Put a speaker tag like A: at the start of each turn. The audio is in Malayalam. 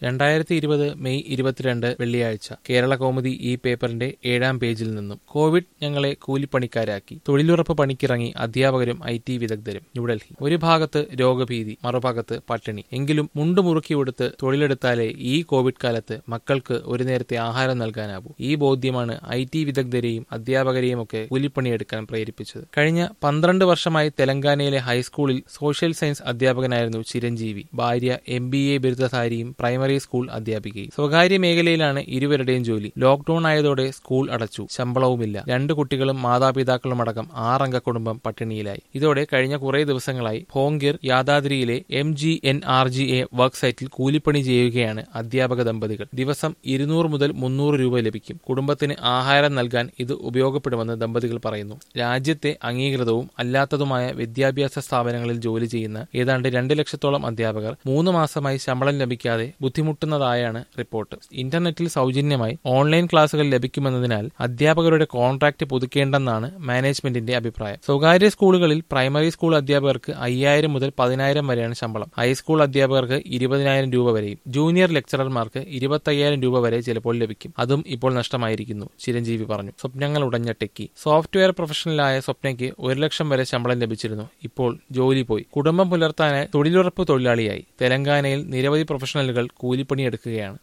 A: രണ്ടായിരത്തി ഇരുപത് മെയ് ഇരുപത്തിരണ്ട് വെള്ളിയാഴ്ച കേരള കൗമുദി ഈ പേപ്പറിന്റെ ഏഴാം പേജിൽ നിന്നും കോവിഡ് ഞങ്ങളെ കൂലിപ്പണിക്കാരാക്കി തൊഴിലുറപ്പ് പണിക്കിറങ്ങി അധ്യാപകരും ഐ ടി വിദഗ്ധരും ന്യൂഡൽഹി ഒരു ഭാഗത്ത് രോഗഭീതി മറുഭാഗത്ത് പട്ടിണി എങ്കിലും മുണ്ടു മുറുക്കി കൊടുത്ത് തൊഴിലെടുത്താലേ ഈ കോവിഡ് കാലത്ത് മക്കൾക്ക് ഒരു നേരത്തെ ആഹാരം നൽകാനാവൂ ഈ ബോധ്യമാണ് ഐ ടി വിദഗ്ധരെയും അധ്യാപകരെയും ഒക്കെ കൂലിപ്പണിയെടുക്കാൻ പ്രേരിപ്പിച്ചത് കഴിഞ്ഞ പന്ത്രണ്ട് വർഷമായി തെലങ്കാനയിലെ ഹൈസ്കൂളിൽ സോഷ്യൽ സയൻസ് അധ്യാപകനായിരുന്നു ചിരഞ്ജീവി ഭാര്യ എം ബി എ ബിരുദധാരിയും പ്രൈമറി സ്കൂൾ അധ്യാപികയും സ്വകാര്യ മേഖലയിലാണ് ഇരുവരുടെയും ജോലി ലോക്ഡൌൺ ആയതോടെ സ്കൂൾ അടച്ചു ശമ്പളവുമില്ല രണ്ട് കുട്ടികളും മാതാപിതാക്കളും അടക്കം ആറംഗ കുടുംബം പട്ടിണിയിലായി ഇതോടെ കഴിഞ്ഞ കുറേ ദിവസങ്ങളായി ഭോങ്കിർ യാദാദ്രിയിലെ M G N R G A work സൈറ്റിൽ കൂലിപ്പണി ചെയ്യുകയാണ് അധ്യാപക ദമ്പതികൾ ദിവസം ഇരുന്നൂറ് മുതൽ മുന്നൂറ് രൂപ ലഭിക്കും കുടുംബത്തിന് ആഹാരം നൽകാൻ ഇത് ഉപയോഗപ്പെടുമെന്ന് ദമ്പതികൾ പറയുന്നു രാജ്യത്തെ അംഗീകൃതവും അല്ലാത്തതുമായ വിദ്യാഭ്യാസ സ്ഥാപനങ്ങളിൽ ജോലി ചെയ്യുന്ന ഏതാണ്ട് രണ്ട് ലക്ഷത്തോളം അധ്യാപകർ മൂന്ന് മാസമായി ശമ്പളം ലഭിക്കാതെ ബുദ്ധിമുട്ടുന്നതായാണ് റിപ്പോർട്ട് ഇന്റർനെറ്റിൽ സൗജന്യമായി ഓൺലൈൻ ക്ലാസുകൾ ലഭിക്കുമെന്നതിനാൽ അധ്യാപകരുടെ കോൺട്രാക്ട് പുതുക്കേണ്ടെന്നാണ് മാനേജ്മെന്റിന്റെ അഭിപ്രായം സ്വകാര്യ സ്കൂളുകളിൽ പ്രൈമറി സ്കൂൾ അധ്യാപകർക്ക് അയ്യായിരം മുതൽ പതിനായിരം വരെയാണ് ശമ്പളം ഹൈസ്കൂൾ അധ്യാപകർക്ക് ഇരുപതിനായിരം രൂപ വരെയും ജൂനിയർ ലെക്ചറർമാർക്ക് ഇരുപത്തയ്യായിരം രൂപ വരെ ചിലപ്പോൾ ലഭിക്കും അതും ഇപ്പോൾ നഷ്ടമായിരിക്കുന്നു ചിരഞ്ജീവി പറഞ്ഞു സ്വപ്നങ്ങൾ ഉടഞ്ഞ ടെക്കി സോഫ്റ്റ്വെയർ പ്രൊഫഷണലായ സ്വപ്നയ്ക്ക് ഒരു ലക്ഷം വരെ ശമ്പളം ലഭിച്ചിരുന്നു ഇപ്പോൾ ജോലി പോയി കുടുംബം പുലർത്താനായി തൊഴിലുറപ്പ് തൊഴിലാളിയായി തെലങ്കാനയിൽ നിരവധി പ്രൊഫഷണലുകൾ കൂലിപ്പണിയെടുക്കുകയാണ്